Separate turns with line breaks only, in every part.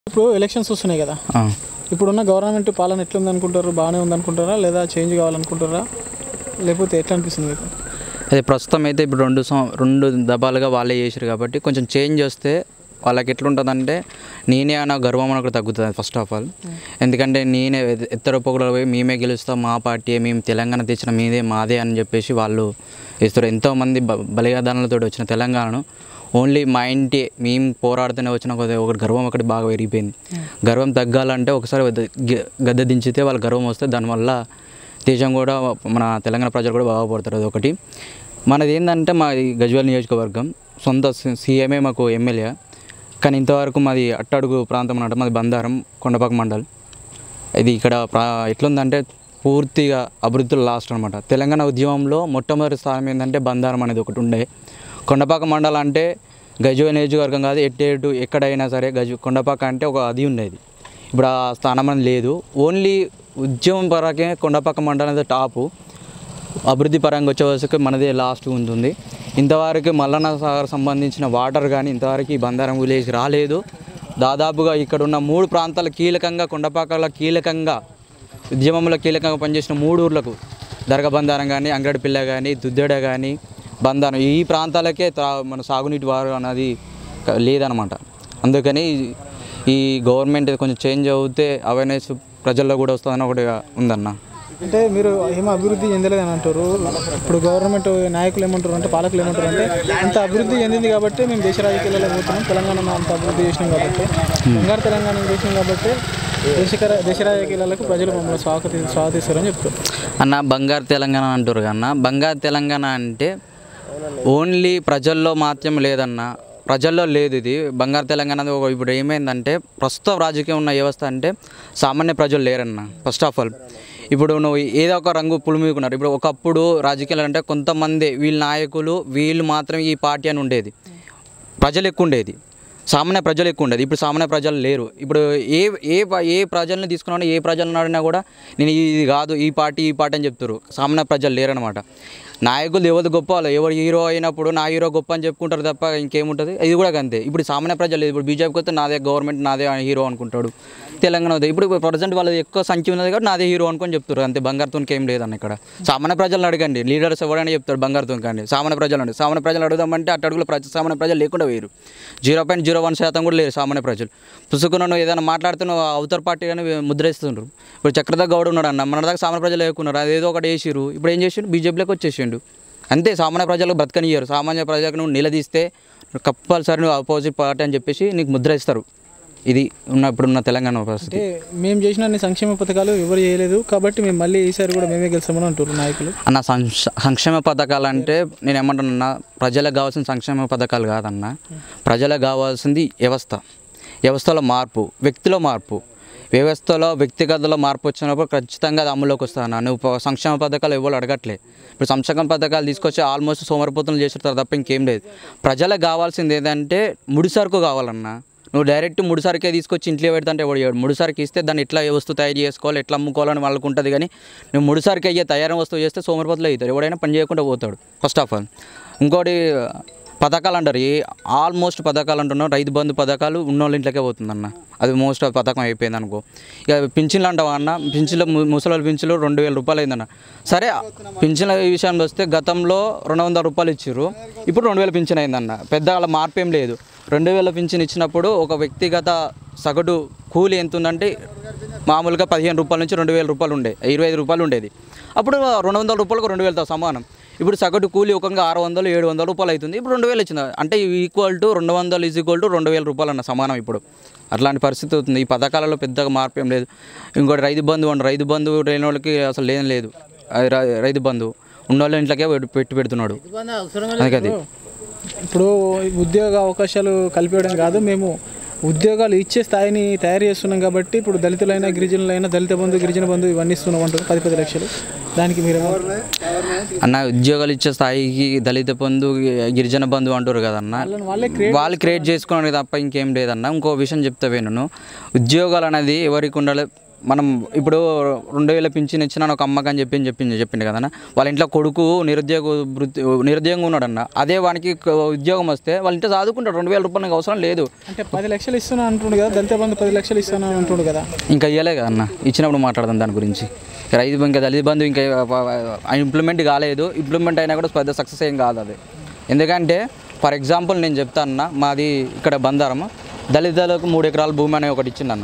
ఇప్పుడు ఎలక్షన్స్ వస్తున్నాయి కదా
ఆ.
ఇప్పుడున్న గవర్నమెంట్ పాలన ఎట్లుంది అనుకుంటారు బాగానే ఉంది అనుకుంటారా లేదా చేంజ్ కావాలనుకుంటారా లేకపోతే ఎట్లా అనిపిస్తుంది మీకు
అదే ప్రస్తుతం అయితే ఇప్పుడు రెండు సం రెండు దబాలుగా వాళ్ళే చేసారు కాబట్టి కొంచెం చేంజ్ వస్తే వాళ్ళకి ఎట్లుంటుందంటే నేనే అన్న గర్వం మనకు తగ్గుతుంది ఫస్ట్ ఆఫ్ ఆల్ ఎందుకంటే నేనే ఎత్తరొప్పకుండా పోయి మేమే గెలుస్తాం మా పార్టీ మేము తెలంగాణ తెచ్చిన మీదే మాదే అని చెప్పేసి వాళ్ళు ఇస్తారు ఎంతోమంది బ బలిదానాలతో వచ్చిన తెలంగాణను ఓన్లీ మా ఇంటి మేము పోరాడుతూనే వచ్చిన కొద్ది ఒకటి గర్వం ఒకటి బాగా పెరిగిపోయింది గర్వం తగ్గాలంటే ఒకసారి గద్దె- గ- గద్దె దించితే వాళ్ళ గర్వం వస్తే దానివల్ల దేశం కూడా మన తెలంగాణ ప్రజలు కూడా బాగుపడతారు అది ఒకటి మనది ఏంటంటే మా ఈ గజ్వేల్ నియోజకవర్గం సొంత సి- సీఎంఏ మాకు ఎమ్మెల్యే కానీ ఇంతవరకు మాది అట్టడుగు ప్రాంతం అన్నమాట మాది బందారం కొండపాక మండల్ ఇది ఇక్కడ ప్రా ఎట్లుందంటే పూర్తిగా అభివృద్ధిలో లాస్ట్ అనమాట తెలంగాణ ఉద్యమంలో మొట్టమొదటి స్థానం ఏంటంటే బందారం అనేది ఒకటి ఉండే కొండపాక మండలం అంటే గజ్వేల్ నియోజకవర్గం కాదు ఎటు ఎటు ఎక్కడైనా సరే గజ కొండపాక అంటే ఒక అది ఉండేది ఇప్పుడు ఆ స్థానం అనేది లేదు ఓన్లీ ఉద్యమం పరకే కొండపాక మండలం అనేది టాపు అభివృద్ధి పరంగా వచ్చేసరికి మనదే లాస్ట్ ఉంటుంది ఇంతవరకు మల్లన్న సాగర్ సంబంధించిన వాటర్ కానీ ఇంతవరకు ఈ బంగారం విలేజ్ రాలేదు దాదాపుగా ఇక్కడ ఉన్న మూడు ప్రాంతాలు కీలకంగా కొండపాకల కీలకంగా ఉద్యమంలో కీలకంగా పనిచేసిన మూడు ఊర్లకు దర్గ బంధారం కానీ అంగడిపిల్ల కానీ దుద్దెడ కానీ బంధారం ఈ ప్రాంతాలకే తా మన సాగునీటి వారు అన్నది క- లేదనమాట అందుకని ఈ గవర్నమెంట్ కొంచెం చేంజ్ అవుతే అవేర్నెస్ ప్రజల్లో కూడా వస్తుందని ఒకటి ఉందన్న
అంటే మీరు ఏమో అభివృద్ధి చెందలేదని అంటారు ఇప్పుడు గవర్నమెంట్ నాయకులు ఏమంటారు అంటే పాలకులు ఏమంటారు అంటే అంత అభివృద్ధి చెందింది కాబట్టి మేము దేశ రాజకీయాలలో పోతున్నాం తెలంగాణ అంత అభివృద్ధి చేసినాం కాబట్టి బంగారు తెలంగాణ చేసినాం కాబట్టి దేశకర దేశ రాజకీయాలకు ప్రజలు మమ్మల్ని స్వాగతి స్వాగతిస్తారని చెప్తారు
అన్న బంగారు తెలంగాణ అంటారు కన్నా బంగారు తెలంగాణ అంటే ఓన్లీ ప్రజల్లో మాత్రం లేదన్న ప్రజల్లో లేదు ఇది బంగారు తెలంగాణ అనేది ఒక ఇప్పుడు ఏమైందంటే ప్రస్తుతం రాజకీయం ఉన్న వ్యవస్థ అంటే సామాన్య ప్రజలు లేరన్న ఫస్ట్ ఆఫ్ ఆల్ ఇప్పుడు నువ్వు ఏదో ఒక రంగు పులిమికున్నారు ఇప్పుడు ఒకప్పుడు రాజకీయాలు అంటే కొంతమంది వీళ్ళ నాయకులు వీళ్ళు మాత్రం ఈ పార్టీ అని ఉండేది ప్రజలు ఎక్కువ ఉండేది సామాన్య ప్రజలు ఎక్కువ ఉండేది ఇప్పుడు సామాన్య ప్రజలు లేరు ఇప్పుడు ఏ ఏ ప- ఏ ప్రజల్ని తీసుకున్నా ఏ ప్రజలను అడిగినా కూడా నేను ఇది కాదు ఈ పార్టీ ఈ పార్టీ అని చెప్తారు సామాన్య ప్రజలు లేరనమాట నాయకులు ఎవరు గొప్ప వాళ్ళు ఎవరు హీరో అయినప్పుడు నా హీరో గొప్ప అని చెప్పుకుంటారు తప్ప ఇంకేముంటుంది ఇది కూడా అంతే ఇప్పుడు సామాన్య ప్రజలు లేదు ఇప్పుడు బీజేపీకి వస్తే నాదే గవర్నమెంట్ నాదే హీరో అనుకుంటాడు తెలంగాణ వద్ద ఇప్పుడు ప్రజెంట్ వాళ్ళది ఎక్కువ సంఖ్య ఉన్నది కాబట్టి నాదే హీరో అనుకొని చెప్తారు అంతే బంగారుతోనికి ఏం లేదన్న ఇక్కడ సామాన్య ప్రజలను అడగండి లీడర్స్ ఎవరైనా చెప్తారు బంగారుతో కానీ సామాన్య ప్రజలు అంటే సామాన్య ప్రజలు అడుగుదామంటే అట్టడుగులో ప్రజ సామాన్య ప్రజలు లేకుండా వేరు జీరో పాయింట్ జీరో వన్ శాతం కూడా లేరు సామాన్య ప్రజలు పుసుకున్న నువ్వు ఏదైనా మాట్లాడుతున్నావు అవతల పార్టీ కానీ ముద్రేస్తుండ్రు ఇప్పుడు చక్రధర్ గౌడ్ ఉన్నాడు అన్న మన దాకా సామాన్య ప్రజలు లేకున్నారు అదేదో ఒకటి వేసిరు ఇప్పుడు ఏం చేసిండు బీజేపీలోకి వచ్చేసిండు అంతే సామాన్య ప్రజలకు బ్రతకనియ్యరు సామాన్య ప్రజలకు నువ్వు నిలదీస్తే కంపల్సరీ నువ్వు అపోజిట్ పార్టీ అని చెప్పేసి నీకు ముద్ర ఇస్తారు ఇది ఉన్న ఇప్పుడున్న తెలంగాణ పరిస్థితి
అంటే మేము చేసిన అన్ని సంక్షేమ పథకాలు ఎవరు చేయలేదు కాబట్టి మేము మళ్ళీ ఈసారి కూడా మేమే గెలుస్తామని అంటారు నాయకులు
అన్న సంక్ష- సంక్షేమ పథకాలు అంటే నేను ఏమంటున్నా ప్రజలకు కావాల్సిన సంక్షేమ పథకాలు కాదన్న ప్రజలకు కావాల్సింది వ్యవస్థ వ్యవస్థలో మార్పు వ్యక్తిలో మార్పు వ్యవస్థలో వ్యక్తిగతలో మార్పు వచ్చినప్పుడు ఖచ్చితంగా అది అమలులోకి వస్తాను నువ్వు ప- సంక్షేమ పథకాలు ఎవరు అడగట్లే ఇప్పుడు సంక్షేమ పథకాలు తీసుకొచ్చి ఆల్మోస్ట్ సోమరిపోతులు చేస్తారు తప్ప ఇంకేం లేదు ప్రజలకు కావాల్సింది ఏంటంటే ముడిసరుకు కావాలన్నా నువ్వు డైరెక్ట్ ముడిసరికే తీసుకొచ్చి ఇంట్లో పెడతాంటే ఎవడు చేయడు ముడిసరికి ఇస్తే దాన్ని ఎట్లా ఏ వస్తువు తయారు చేసుకోవాలి ఎట్లా అమ్ముకోవాలని వాళ్ళకు ఉంటుంది కానీ నువ్వు ముడిసరికి అయ్యే తయారైన వస్తువు చేస్తే సోమరిపోతులు అవుతారు ఎవడైనా పని చేయకుండా పోతాడు ఫస్ట్ ఆఫ్ ఆల్ ఇంకోటి పథకాలు అంటారు ఏ ఆల్మోస్ట్ పథకాలు అంటున్నాం రైతు బంధు పథకాలు ఉన్నోళ్ళ ఇంట్లోకే పోతుందన్న అది మోస్ట్ ఆఫ్ పథకం అయిపోయింది అనుకో ఇక పింఛన్లు అంటావా అన్న పింఛన్లు ము- ముసలి పింఛన్లు రెండు వేల రూపాయలు అయిందన్న సరే పింఛన్ల విషయానికి వస్తే గతంలో రెండు వందల రూపాయలు ఇచ్చారు ఇప్పుడు రెండు వేల పింఛన్ అయిందన్న పెద్ద అలా మార్పు ఏం లేదు రెండు వేల పింఛన్ ఇచ్చినప్పుడు ఒక వ్యక్తిగత సగటు కూలి ఎంత ఉందంటే మామూలుగా పదిహేను రూపాయల నుంచి రెండు వేల రూపాయలు ఉండే ఇరవై ఐదు రూపాయలు ఉండేది అప్పుడు రెండు వందల రూపాయలకు రెండు వేలతో సమానం ఇప్పుడు సగటు కూలి ఒకంగా ఆరు వందలు ఏడు వందల రూపాయలు అవుతుంది ఇప్పుడు రెండు వేలు వచ్చింది అంటే ఈక్వల్ టు రెండు వందలు ఈజ్ ఈక్వల్ టు రెండు వేల రూపాయలు అన్న సమానం ఇప్పుడు అట్లాంటి పరిస్థితి అవుతుంది ఈ పథకాలలో పెద్దగా మార్పు ఏం లేదు ఇంకోటి రైతు బంధు అండి రైతు బంధు లేని వాళ్ళకి అసలు లేని లేదు అది రై- రైతు బంధు ఉన్నోళ్ళ ఇంట్లోకే పెట్టి- పెట్టి పెడుతున్నాడు అందుకది
ఇప్పుడు ఉద్యోగ అవకాశాలు కల్పించడం కాదు మేము ఉద్యోగాలు ఇచ్చే స్థాయిని తయారు చేస్తున్నాం కాబట్టి ఇప్పుడు దళితులైనా గిరిజనులైనా దళిత బంధు గిరిజన బంధు ఇవన్నీ ఇస్తున్నాం అంటారు పది పది లక్షలు దానికి మీరు
అన్న ఉద్యోగాలు ఇచ్చే స్థాయికి దళిత బంధు గిరిజన బంధు అంటారు కదన్న
వాళ్ళని వాళ్ళే క్రియేట్
వాళ్ళు క్రియేట్ చేసుకోవడానికి తప్ప ఇంకేం లేదన్న ఇంకో విషయం చెప్తా నేను ఉద్యోగాలు అనేది ఎవరికి ఉండాలి మనం ఇప్పుడు రెండు వేల పింఛన్ ఇచ్చిన ఒక అమ్మకి అని చెప్పి చెప్పింది చెప్పింది కదన్న వాళ్ళ ఇంట్లో కొడుకు నిరుద్యోగ వృత్తి నిరుద్యోగంగా ఉన్నాడన్న అదే వానికి క- ఉద్యోగం వస్తే వాళ్ళ ఇంట్లో చదువుకుంటాడు రెండు వేల రూపాయలు నాకు అవసరం లేదు అంటే
పది లక్షలు ఇస్తున్నా అంటుండు కదా దళిత బంధు పది లక్షలు ఇస్తున్నా అంటుండు కదా
ఇంకా ఇవ్వలే కదన్న ఇచ్చినప్పుడు మాట్లాడదాం దాని గురించి రైతు ఇంకా దళిత బంధు ఇంకా ఇంప్లిమెంట్ కాలేదు ఇంప్లిమెంట్ అయినా కూడా పెద్ద సక్సెస్ ఏం కాదు అది ఎందుకంటే ఫర్ ఎగ్జాంపుల్ నేను చెప్తానన్న మాది ఇక్కడ బందారం దళితులకు మూడు ఎకరాల భూమి అనే ఒకటి ఇచ్చిండన్న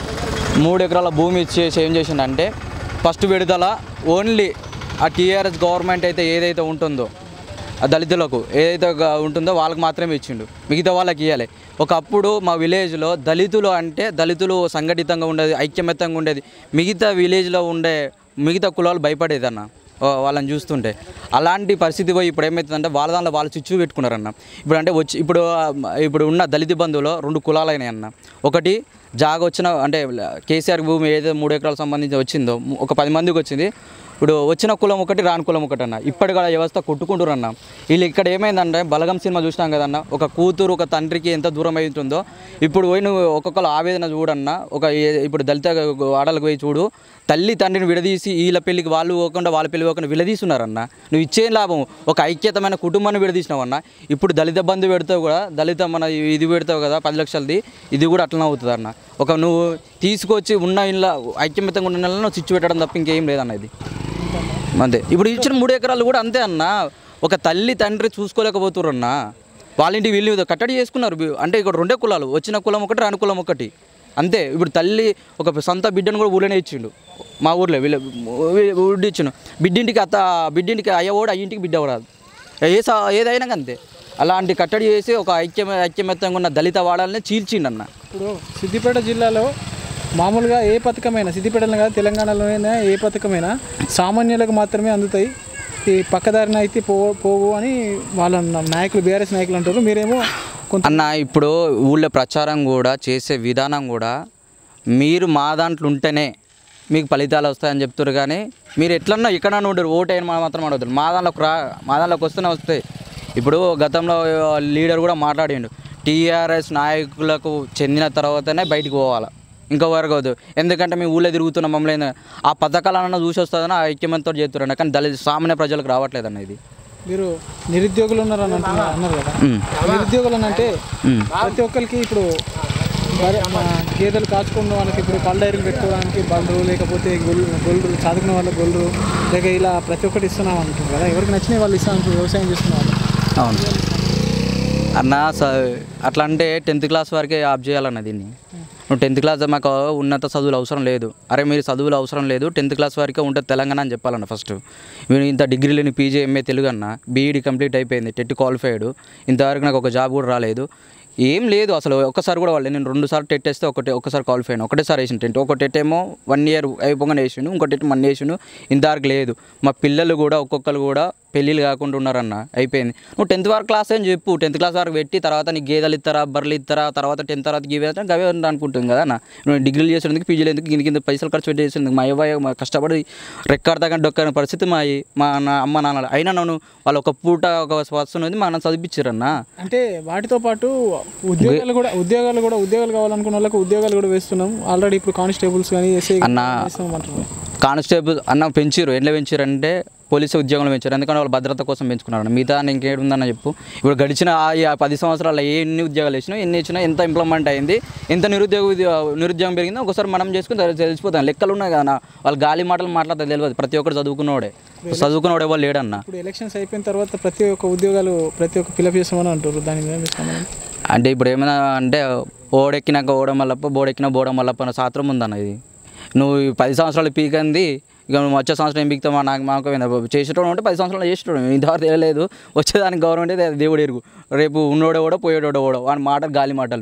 మూడు ఎకరాల భూమి ఇచ్చేసి ఏం చేసిండంటే ఫస్ట్ విడుదల ఓన్లీ ఆ టీఆర్ఎస్ గవర్నమెంట్ అయితే ఏదైతే ఉంటుందో ఆ దళితులకు ఏదైతే గా- ఉంటుందో వాళ్ళకి మాత్రమే ఇచ్చిండు మిగతా వాళ్ళకి ఇవ్వాలి ఒకప్పుడు మా విలేజ్లో దళితులు అంటే దళితులు సంఘటితంగా ఉండేది ఐక్యమత్యంగా ఉండేది మిగతా విలేజ్లో ఉండే మిగతా కులాలు భయపడేదన్న ఓ, వాళ్ళని చూస్తుంటే అలాంటి పరిస్థితి పోయి ఇప్పుడు ఏమవుతుందంటే వాళ్ళ దాంట్లో వాళ్ళు చిచ్చు పెట్టుకున్నారన్న ఇప్పుడు అంటే వచ్చి ఇప్పుడు ఆ, ఇప్పుడు ఉన్న దళిత బంధువులో రెండు కులాలు అయినాయి అన్న ఒకటి జాగ వచ్చిన అంటే కేసీఆర్ భూమి ఏదో మూడు ఎకరాలకు సంబంధించి వచ్చిందో ఒక పది మందికి వచ్చింది ఇప్పుడు వచ్చిన కులం ఒకటి రాని కులం ఒకటి అన్న ఇప్పటి కూడా వ్యవస్థ కొట్టుకుంటారు అన్న వీళ్ళు ఇక్కడ ఏమైందంటే బలగం సినిమా చూసినాం కదన్న ఒక కూతురు ఒక తండ్రికి ఎంత దూరం అవుతుందో ఇప్పుడు పోయి నువ్వు ఒక్కొక్కరు ఆవేదన చూడన్న ఒక ఏ- ఇప్పుడు దళిత ఆడలకు పోయి చూడు తల్లి తండ్రిని విడదీసి వీళ్ళ పెళ్ళికి వాళ్ళు పోకుండా వాళ్ళ పెళ్ళి పోకుండా విడదీస్తున్నారన్న నువ్వు ఇచ్చే లాభం ఒక ఐక్యతమైన కుటుంబాన్ని విడదీసినావు అన్న ఇప్పుడు దళిత బంధు పెడతావు కూడా దళిత మన ఇది పెడతావు కదా పది లక్షలది ఇది కూడా అట్లనే అవుతుంది అన్న ఒక నువ్వు తీసుకొచ్చి ఉన్న ఇళ్ళ ఐక్యమత్యంగా ఉన్న ఇళ్ళను చిచ్చు పెట్టడం తప్ప ఇంకేం లేదన్న ఇది అంతే ఇప్పుడు ఇచ్చిన మూడు ఎకరాలు కూడా అంతే అన్న ఒక తల్లి తండ్రి చూసుకోలేకపోతుర్రు అన్న వాళ్ళ ఇంటికి వీళ్ళు కట్టడి చేసుకున్నారు వీ- అంటే ఇక్కడ రెండే కులాలు వచ్చిన కులం ఒకటి రాని కులం ఒకటి అంతే ఇప్పుడు తల్లి ఒక సొంత బిడ్డను కూడా ఊళ్ళోనే ఇచ్చిండు మా ఊర్లో వీళ్ళ ఊడి ఇచ్చిండు బిడ్డింటికి అత్త బిడ్డింటికి అయ్యవాడు అయ్యింటికి బిడ్డ రాదు ఏ సా ఏదైనా అంతే అలాంటి కట్టడి చేసి ఒక ఐక్య ఐక్యమత్యంగా ఉన్న దళిత వాడాలని చీల్చిండన్న
ఇప్పుడు సిద్దిపేట జిల్లాలో మామూలుగా ఏ పథకమైనా సిద్దిపేటలో కాదు తెలంగాణలోనైనా ఏ పథకమైనా సామాన్యులకు మాత్రమే అందుతాయి ఈ పక్కదారిన అయితే పో పోవు అని వాళ్ళ నాయకులు బీఆర్ఎస్ నాయకులు అంటారు మీరేమో కొంత
అన్న ఇప్పుడు ఊళ్ళో ప్రచారం కూడా చేసే విధానం కూడా మీరు మా దాంట్లో ఉంటేనే మీకు ఫలితాలు వస్తాయని చెప్తారు కానీ మీరు ఎట్లన్నా ఎక్కడన్నా ఉండరు ఓటు అయిన మాత్రం అడగదు మా దాంట్లోకి రా మా దాంట్లోకి వస్తూనే వస్తాయి ఇప్పుడు గతంలో లీడర్ కూడా మాట్లాడిండు టీఆర్ఎస్ నాయకులకు చెందిన తర్వాతనే బయటికి పోవాలి ఇంకా వరకు వద్దు ఎందుకంటే మేము ఊళ్ళో తిరుగుతున్నాం మమ్మల్ని ఆ పథకాలన్నా చూసి వస్తుందని ఆ ఐక్యమంతో చేస్తున్నారు కానీ దళిత సామాన్య ప్రజలకు రావట్లేదన్న ఇది
మీరు నిరుద్యోగులు ఉన్నారు అని అంటున్నారు అన్నారు కదా
ఉమ్.
నిరుద్యోగులు అని అంటే
ఉమ్.
ప్రతి ఒక్కరికి ఇప్పుడు బర్రె- మా గేదెలు కాచుకున్న వాళ్ళకి ఇప్పుడు పళ్ళ డైరీలు పెట్టుకోవడానికి బళ్ళు లేకపోతే గొల్లు గొల్లు చదువుకున్న వాళ్ళకి గొల్లు లేక ఇలా ప్రతి ఒక్కటి ఇస్తున్నాం అంటున్నారు కదా ఎవరికి నచ్చిన వాళ్ళు ఇస్తాం అంటారు వ్యవసాయం చేస్తున్న వాళ్ళు
అవును అన్న స- అట్లా అంటే టెన్త్ క్లాస్ వరకే ఆఫ్ చేయాలన్న దీన్ని నువ్వు టెన్త్ క్లాస్ మాకు ఉన్నత చదువులు అవసరం లేదు అరే మీరు చదువులు అవసరం లేదు టెన్త్ క్లాస్ వరకే ఉంటుంది తెలంగాణ అని చెప్పాలన్న ఫస్ట్ మీరు ఇంత డిగ్రీలని పీజీ ఎంఏ తెలుగు అన్న బీఈడి కంప్లీట్ అయిపోయింది టెట్ క్వాలిఫైడ్ ఇంతవరకు నాకు ఒక జాబ్ కూడా రాలేదు ఏం లేదు అసలు ఒక్కసారి కూడా వాళ్ళు నేను రెండు సార్లు టెట్ వేస్తే ఒకటి ఒక్కసారి క్వాలిఫై అయినా ఒకటేసారి వేసిన టెంట్ ఒక టెట్ ఏమో వన్ ఇయర్ అయిపోగానే వేసిండు ఇంకో టెట్ మన్ వేసిండు ఇంతవరకు లేదు మా పిల్లలు కూడా ఒక్కొక్కరు కూడా పెళ్ళిళ్ళు కాకుండా ఉన్నారన్న అయిపోయింది నువ్వు టెన్త్ వరకు క్లాస్ అని చెప్పు టెన్త్ క్లాస్ వరకు పెట్టి తర్వాత నీకు గేదెలు ఇస్తారా బర్రెలు ఇస్తారా తర్వాత టెన్త్ తర్వాత గివి ఇస్తారా గవే అనుకుంటుంది కదా అన్న నువ్వు డిగ్రీలు చేసేందుకు పీజీలు ఎందుకు కింద కింద పైసలు ఖర్చు పెట్టి చేసేందుకు మా అయ్య మా కష్టపడి రెక్కాడదాకా డొక్కని పరిస్థితి మా అయ్యి మా నా అమ్మ నాన్నలు అయినా నన్ను వాళ్ళు ఒక పూట ఒక వస్తువు ఉంది మా నాన్న చదివించారన్నా
అంటే వాటితో పాటు ఉద్యోగాలు కూడా ఉద్యోగాలు కూడా ఉద్యోగాలు కావాలనుకున్న వాళ్ళకి ఉద్యోగాలు కూడా వేస్తున్నాం ఆల్రెడీ ఇప్పుడు కానిస్టేబుల్స్ కానీ ఎస్ఐ
అన్న-
వేస్తున్నాం అంటున్నారు
కానిస్టేబుల్ అన్న పెంచారు ఎట్లా పెంచారు అంటే పోలీసు ఉద్యోగులు పెంచారు ఎందుకంటే వాళ్ళు భద్రత కోసం పెంచుకున్నారు మిగతా ఇంకేడు ఉందన్న చెప్పు ఇప్పుడు గడిచిన ఆ ఈ ఆ పది సంవత్సరాల్లో ఏ ఎన్ని ఉద్యోగాలు ఇచ్చినా ఎన్ని ఇచ్చినా ఎంత ఇంప్లిమెంట్ అయింది ఎంత నిరుద్యోగ ఉద్యో- నిరుద్యోగం పెరిగిందో ఒకసారి మనం చేసుకుని తెలి- తెలిసిపోతాం లెక్కలు ఉన్నాయి కదా వాళ్ళు గాలి మాటలు మాట్లాడతారు తెలియదు ప్రతి ఒక్కరు చదువుకున్నవాడే చదువుకున్నవాడే వాళ్ళు లేడన్న
ఇప్పుడు ఎలక్షన్స్ అయిపోయిన తర్వాత ప్రతి ఒక్క ఉద్యోగాలు ప్రతి ఒక్క ఫిలప్ చేస్తామని అంటారు దాని మీద మీ స్పందన?
అంటే ఇప్పుడు ఏమైనా అంటే ఓడెక్కినాక ఓడం మల్లప్ప బోడెక్కిన బోడం మల్లప్ప అన్న శాస్త్రం ఉందన్న ఇది నువ్వు ఈ పది సంవత్సరాలు పీకంది ఇక నువ్వు వచ్చే సంవత్సరం ఏం పీకుతావా నాకు మాకు చేసేటోడు అంటే పది సంవత్సరాలు చేసేటోడు ఇంతవరకు తెలియలేదు వచ్చేదానికి గవర్నమెంట్ అయితే దేవుడు ఎరుగు రేపు ఉన్నోడే కూడా పోయేటోడు కూడా వాడి మాటలు గాలి మాటలు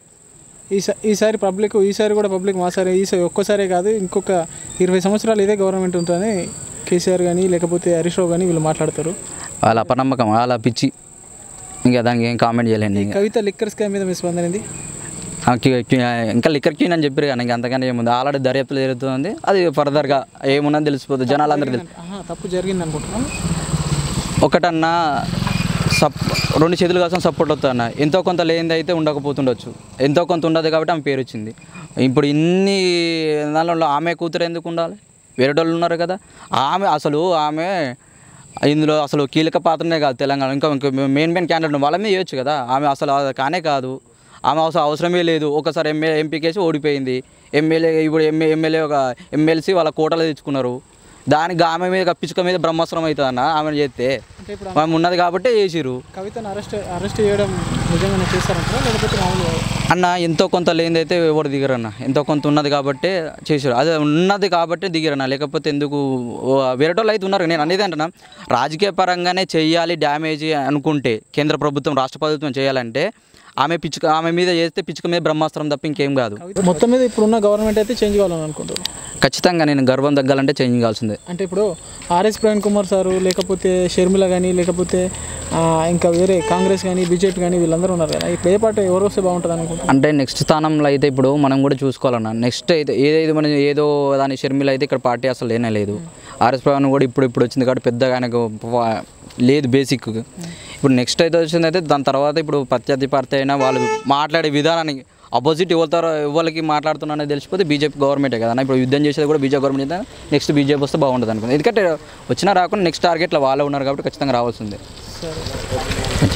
ఈసా- ఈసారి పబ్లిక్ ఈసారి కూడా పబ్లిక్ మా సారి ఈసారి ఒక్కసారే కాదు ఇంకొక ఇరవై సంవత్సరాలు ఇదే గవర్నమెంట్ ఉంటుందని కేసీఆర్ కానీ లేకపోతే హరీష్ రావు కానీ వీళ్ళు మాట్లాడతారు
వాళ్ళ అపనమ్మకం వాళ్ళ పిచ్చి ఇంకా దానికి ఏం కామెంట్ చేయలేండి ఇంకా
కవిత లిక్కర్ స్కామ్ మీద మీ స్పందన ఏంది
ఆ క్యూ- క్యూ- ఇంకా లిక్కర్ క్యూన్ అని చెప్పారు కానీ ఇంకా అంతకన్నా ఏముంది ఆల్రెడీ దర్యాప్తు జరుగుతుంది అది ఫర్దర్గా ఏమున్నది తెలిసిపోతుంది జనాలు అందరూ తెలుసు
ఆహా, తప్పు జరిగింది అనుకుంటున్నాను
ఒకటన్నా సప్ రెండు చేతులు కోసం సపోర్ట్ వస్తుంది అన్న ఎంతో కొంత లేనిది అయితే ఉండకపోతుండొచ్చు ఎంతో కొంత ఉండదు కాబట్టి ఆమె పేరు వచ్చింది ఇప్పుడు ఇన్ని దానిలో ఆమె కూతురు ఎందుకు ఉండాలి వేరే వాళ్ళు ఉన్నారు కదా ఆమె అసలు ఆమె ఇందులో అసలు కీలక పాత్రనే కాదు తెలంగాణ ఇంకా ఇంకా మెయిన్ మెయిన్ క్యాండిడేట్ వాళ్ళ మీద చేయొచ్చు కదా ఆమె అసలు అది కానే కాదు ఆమె అసలు అవసరమే లేదు ఒకసారి ఎమ్మెల్యే ఎంపీ కేసు ఓడిపోయింది ఎమ్మెల్యే ఇప్పుడు ఎమ్మె ఎమ్మెల్యే ఒక ఎమ్మెల్సీ వాళ్ళ కోటలో తెచ్చుకున్నారు దానికి ఆమె మీద పిచ్చుక మీద బ్రహ్మాస్త్రం అవుతుంది అన్న ఆమెను చేస్తే
అంటే ఇప్పుడు
ఆమె ఉన్నది కాబట్టి చేసిరు
కవితను అరెస్ట్ అరెస్ట్ చేయడం నిజంగానే చేస్తారంటారా లేకపోతే మామూలుగా
అన్న ఎంతో కొంత లేనిది అయితే ఎవరు దిగరన్న ఎంతో కొంత ఉన్నది కాబట్టి చేసారు అదే ఉన్నది కాబట్టి దిగరన్న లేకపోతే ఎందుకు ఓ వేరే వాళ్ళు అయితే ఉన్నారు నేను అనేది అంటున్నా రాజకీయ పరంగానే చెయ్యాలి డ్యామేజ్ అనుకుంటే కేంద్ర ప్రభుత్వం రాష్ట్ర ప్రభుత్వం చేయాలంటే ఆమె పిచ్చుక ఆమె మీద చేస్తే పిచ్చుక మీద బ్రహ్మాస్త్రం తప్ప ఇంకేం కాదు
కవిత మొత్తం మీద ఇప్పుడున్న గవర్నమెంట్ అయితే చేంజ్ కావాలని అనుకుంటారు
ఖచ్చితంగా నేను గర్వం తగ్గాలంటే చేంజ్ కావాల్సిందే
అంటే ఇప్పుడు ఆర్ఎస్ ప్రవీణ్ కుమార్ సారు లేకపోతే షర్మిల కానీ లేకపోతే ఆ, ఇంకా వేరే కాంగ్రెస్ కానీ బీజేపీ కానీ వీళ్ళందరూ ఉన్నారు కదా ఇప్పుడు ఏ పార్టీ ఎవరు వస్తే బాగుంటుంది అనుకుంటారు
అంటే నెక్స్ట్ స్థానంలో అయితే ఇప్పుడు మనం కూడా చూసుకోవాలన్న నెక్స్ట్ అయితే ఏదైతే మనం ఏదో దాని షర్మిల అయితే ఇక్కడ పార్టీ అసలు లేనే లేదు ఆర్ఎస్ ప్రవీణ్ కూడా ఇప్పుడు ఇప్పుడు వచ్చింది కాబట్టి పెద్దగా ఆయనకు ప- లేదు బేసిక్ ఇప్పుడు నెక్స్ట్ అయితే వచ్చింది అయితే దాని తర్వాత ఇప్పుడు ప్రత్యర్థి పార్టీ అయినా వాళ్ళు మాట్లాడే విధానానికి అపోజిట్ ఎవరితో ఎవరికి మాట్లాడుతున్నారని తెలిసిపోతే బీజేపీ గవర్నమెంటే కదా ఇప్పుడు యుద్ధం చేసేది కూడా బీజేపీ గవర్నమెంట్ అయితే నెక్స్ట్ బీజేపీ వస్తే బాగుంటుంది అనుకుంది ఎందుకంటే వచ్చినా రాకుండా నెక్స్ట్ టార్గెట్లో వాళ్ళే ఉన్నారు కాబట్టి ఖచ్చితంగా రావాల్సిందే
సరే